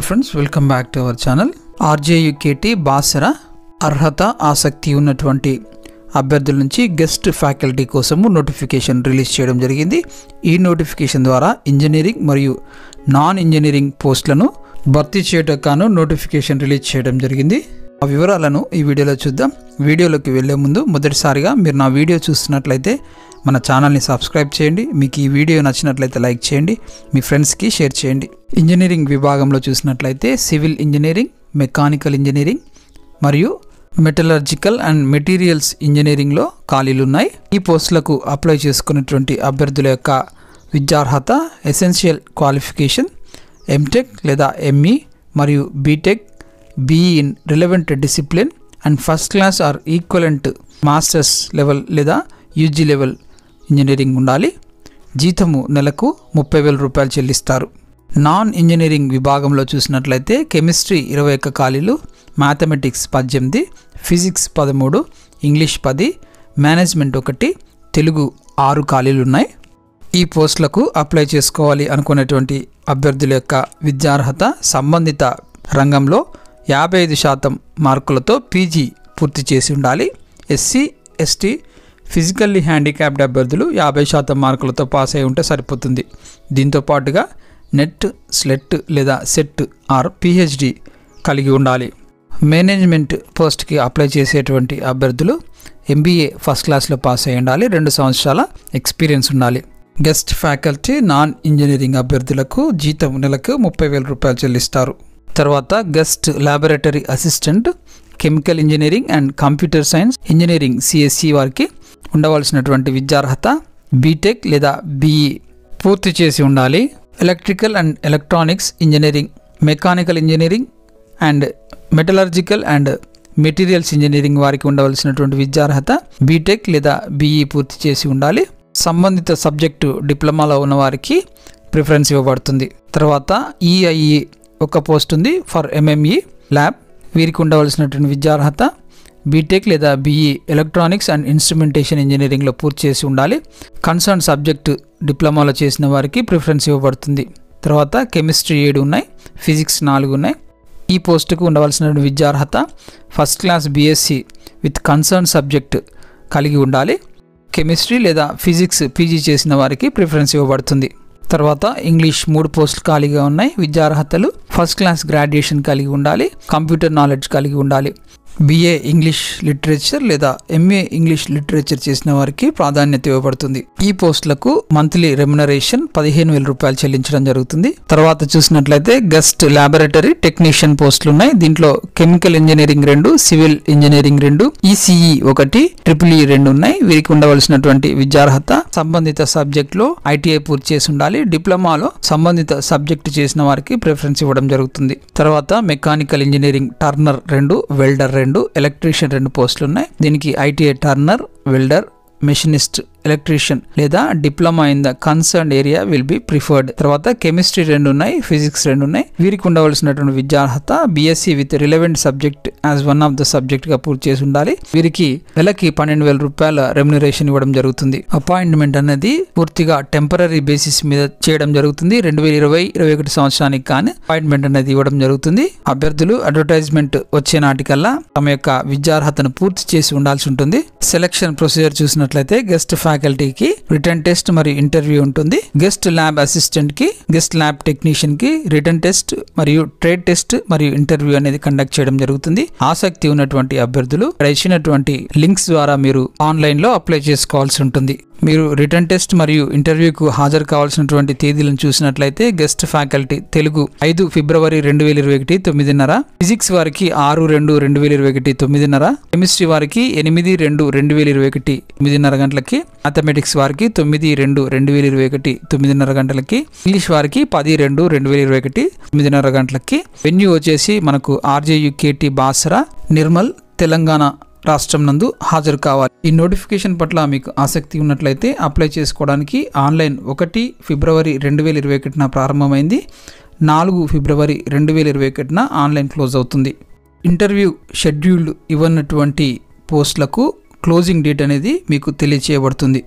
hello friends welcome back to our channel RGUKT Basara అర్హత ఆసక్తి ఉన్నటువంటి అభ్యర్థుల నుంచి గెస్ట్ ఫ్యాకల్టీ కోసము నోటిఫికేషన్ రిలీజ్ చేయడం జరిగింది ఈ నోటిఫికేషన్ ద్వారా ఇంజనీరింగ్ మరియు నాన్ ఇంజనీరింగ్ పోస్టులను భర్తీ చేయటకు నోటిఫికేషన్ రిలీజ్ చేయడం జరిగింది ఆ వివరాలను ఈ వీడియోలో చూద్దాం వీడియోలోకి వెళ్ళే ముందు మొదటిసారిగా మీరు నా వీడియో చూస్తున్నట్లయితే మన ఛానల్ని సబ్స్క్రైబ్ చేయండి మీకు ఈ వీడియో నచ్చినట్లయితే లైక్ చేయండి మీ ఫ్రెండ్స్కి షేర్ చేయండి ఇంజనీరింగ్ విభాగంలో చూసినట్లయితే సివిల్ ఇంజనీరింగ్ మెకానికల్ ఇంజనీరింగ్ మరియు మెటలర్జికల్ అండ్ మెటీరియల్స్ ఇంజనీరింగ్లో ఖాళీలు ఉన్నాయి ఈ పోస్టులకు అప్లై చేసుకున్నటువంటి అభ్యర్థుల యొక్క విద్యార్హత ఎసెన్షియల్ క్వాలిఫికేషన్ ఎంటెక్ లేదా ఎంఈ మరియు B Tech BE in relevant discipline and first class or equivalent masters level లేదా యూజీ లెవెల్ ఇంజనీరింగ్ ఉండాలి జీతము నెలకు ముప్పై వేల రూపాయలు చెల్లిస్తారు నాన్ ఇంజనీరింగ్ విభాగంలో చూసినట్లయితే కెమిస్ట్రీ ఇరవై ఒక్క ఖాళీలు మ్యాథమెటిక్స్ పద్దెనిమిది ఫిజిక్స్ పదమూడు ఇంగ్లీష్ పది మేనేజ్మెంట్ ఒకటి తెలుగు ఆరు ఖాళీలు ఉన్నాయి ఈ పోస్టులకు అప్లై చేసుకోవాలి అనుకునేటువంటి అభ్యర్థుల యొక్క విద్యార్హత సంబంధిత రంగంలో యాభై ఐదు శాతం మార్కులతో పీజీ పూర్తి చేసి ఉండాలి ఎస్సీ ఎస్టీ ఫిజికల్లీ హ్యాండిక్యాప్డ్ అభ్యర్థులు యాభై శాతం మార్కులతో పాస్ అయి ఉంటే సరిపోతుంది దీంతో పాటుగా నెట్ స్లెట్ లేదా సెట్ ఆర్ పిహెచ్డి కలిగి ఉండాలి మేనేజ్మెంట్ పోస్ట్కి అప్లై చేసేటువంటి అభ్యర్థులు ఎంబీఏ ఫస్ట్ క్లాస్లో పాస్ అయి ఉండాలి రెండు సంవత్సరాల ఎక్స్పీరియన్స్ ఉండాలి గెస్ట్ ఫ్యాకల్టీ నాన్ ఇంజనీరింగ్ అభ్యర్థులకు జీతం నెలకు ముప్పై వేల రూపాయలు చెల్లిస్తారు తర్వాత guest laboratory assistant chemical engineering and computer science engineering CSC వారికి ఉండవలసినటువంటి విద్యార్హత బీటెక్ లేదా బీఈ పూర్తి చేసి ఉండాలి electrical and electronics engineering mechanical engineering and metallurgical and materials engineering వారికి ఉండవలసినటువంటి విద్యార్హత బీటెక్ లేదా బీఈ పూర్తి చేసి ఉండాలి సంబంధిత సబ్జెక్టు డిప్లొమాలో ఉన్న వారికి ప్రిఫరెన్స్ ఇవ్వబడుతుంది తర్వాత ఈఐఈ ఒక పోస్ట్ ఉంది ఫర్ ఎంఎంఈ ల్యాబ్ వీరికి ఉండవలసినటువంటి విద్యార్హత బీటెక్ లేదా బీఈ ఎలక్ట్రానిక్స్ అండ్ ఇన్స్ట్రుమెంటేషన్ ఇంజనీరింగ్లో పూర్తి చేసి ఉండాలి కన్సర్న్ సబ్జెక్టు డిప్లొమాలో చేసిన వారికి ప్రిఫరెన్స్ ఇవ్వబడుతుంది తర్వాత కెమిస్ట్రీ ఏడు ఉన్నాయి ఫిజిక్స్ నాలుగు ఉన్నాయి ఈ పోస్టుకు ఉండవలసిన విద్యార్హత first class BSc with concern subject కలిగి ఉండాలి కెమిస్ట్రీ లేదా ఫిజిక్స్ పీజీ చేసిన వారికి ప్రిఫరెన్స్ ఇవ్వబడుతుంది తర్వాత ఇంగ్లీష్ మూడు పోస్టులు ఖాళీగా ఉన్నాయి విద్యార్హతలు ఫస్ట్ క్లాస్ గ్రాడ్యుయేషన్ కలిగి ఉండాలి కంప్యూటర్ నాలెడ్జ్ కలిగి ఉండాలి బిఏ ఇంగ్లీష్ లిటరేచర్ లేదా ఎంఏ ఇంగ్లీష్ లిటరేచర్ చేసిన వారికి ప్రాధాన్యత ఇవ్వబడుతుంది ఈ పోస్టులకు మంత్లీ రెమ్యునరేషన్ పదిహేను వేల రూపాయలు చెల్లించడం జరుగుతుంది తర్వాత చూసినట్లయితే గెస్ట్ ల్యాబొరేటరీ టెక్నీషియన్ పోస్టులు ఉన్నాయి దీంట్లో కెమికల్ ఇంజనీరింగ్ రెండు సివిల్ ఇంజనీరింగ్ రెండు ఈసీఈ ఒకటి ట్రిపుల్ ఈ రెండు ఉన్నాయి వీరికి ఉండవలసినటువంటి విద్యార్హత సంబంధిత సబ్జెక్ట్ లో ఐటీఐ పూర్తి చేసి ఉండాలి డిప్లొమాలో సంబంధిత సబ్జెక్ట్ చేసిన వారికి ప్రిఫరెన్స్ ఇవ్వడం జరుగుతుంది తర్వాత మెకానికల్ ఇంజనీరింగ్ టర్నర్ రెండు వెల్డర్ రెండు ఎలక్ట్రీషియన్ రెండు పోస్టులు ఉన్నాయి దీనికి ITI turner welder machinist electrician లేదా diploma in the concern area will be preferred తర్వాత కెమిస్ట్రీ రెండు ఉన్నాయి ఫిజిక్స్ రెండు ఉన్నాయి వీరికి ఉండవలసినటువంటి విద్యార్హత BSc with relevant subject as one of the subject గా పూర్తి చేసి ఉండాలి వీరికి నెలకి పన్నెండు వేల రూపాయల రెమ్యునరేషన్ ఇవ్వడం జరుగుతుంది అపాయింట్మెంట్ అనేది పూర్తిగా టెంపరీ బేసిస్ మీద చేయడం జరుగుతుంది రెండు వేల ఇరవై ఇరవై ఒకటి సంవత్సరానికి కానీ అపాయింట్మెంట్ అనేది ఇవ్వడం జరుగుతుంది అభ్యర్థులు అడ్వర్టైజ్మెంట్ వచ్చే నాటికల్లా తమ యొక్క విద్యార్హతను పూర్తి చేసి ఉండాల్సి ఉంటుంది సెలక్షన్ ప్రొసీజర్ చూసినట్లయితే గెస్ట్ ఫ్యాకల్టీకి రిటర్న్ టెస్ట్ మరియు ఇంటర్వ్యూ ఉంటుంది గెస్ట్ ల్యాబ్ అసిస్టెంట్ కి గెస్ట్ ల్యాబ్ టెక్నీషియన్ కి రిటర్న్ టెస్ట్ మరియు ట్రేడ్ టెస్ట్ మరియు ఇంటర్వ్యూ అనేది కండక్ట్ చేయడం జరుగుతుంది ఆసక్తి ఉన్నటువంటి అభ్యర్థులు ఇక్కడ ఇచ్చినటువంటి లింక్స్ ద్వారా మీరు ఆన్లైన్ లో అప్లై చేసుకోవాల్సి ఉంటుంది మీరు రిటర్న్ టెస్ట్ మరియు ఇంటర్వ్యూకు హాజరు కావాల్సినటువంటి తేదీలను చూసినట్లయితే గెస్ట్ ఫ్యాకల్టీ తెలుగు ఐదు ఫిబ్రవరి రెండు వేల ఇరవై ఒకటి తొమ్మిదిన్నర ఫిజిక్స్ వారికి ఆరు రెండు రెండు వేల ఇరవై ఒకటి తొమ్మిదిన్నర కెమిస్ట్రీ వారికి ఎనిమిది రెండు రెండు వేల ఇరవై ఒకటి తొమ్మిదిన్నర గంటలకి మ్యాథమెటిక్స్ వారికి తొమ్మిది రెండు రెండు వేల ఇరవై ఒకటి తొమ్మిదిన్నర గంటలకి ఇంగ్లీష్ వారికి పది రెండు రెండు వేల ఇరవై ఒకటి తొమ్మిదిన్నర గంటలకి వెన్యూ వచ్చేసి మనకు ఆర్జేయుకేటి బాసరా నిర్మల్ తెలంగాణ రాష్ట్రం నందు హాజరు కావాలి ఈ నోటిఫికేషన్ పట్ల మీకు ఆసక్తి ఉన్నట్లయితే అప్లై చేసుకోవడానికి ఆన్లైన్ ఒకటి ఫిబ్రవరి రెండు వేల ఇరవై ఒకటిన ప్రారంభమైంది నాలుగు ఫిబ్రవరి రెండు వేల ఇరవై ఒకటిన ఆన్లైన్ క్లోజ్ అవుతుంది ఇంటర్వ్యూ షెడ్యూల్డ్ ఇవ్వనటువంటి పోస్టులకు క్లోజింగ్ డేట్ అనేది మీకు తెలియచేయబడుతుంది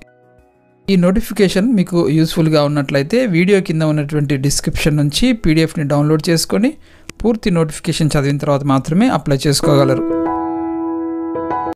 ఈ నోటిఫికేషన్ మీకు యూస్ఫుల్గా ఉన్నట్లయితే వీడియో కింద ఉన్నటువంటి డిస్క్రిప్షన్ నుంచి పీడిఎఫ్ని డౌన్లోడ్ చేసుకొని పూర్తి నోటిఫికేషన్ చదివిన తర్వాత మాత్రమే అప్లై చేసుకోగలరు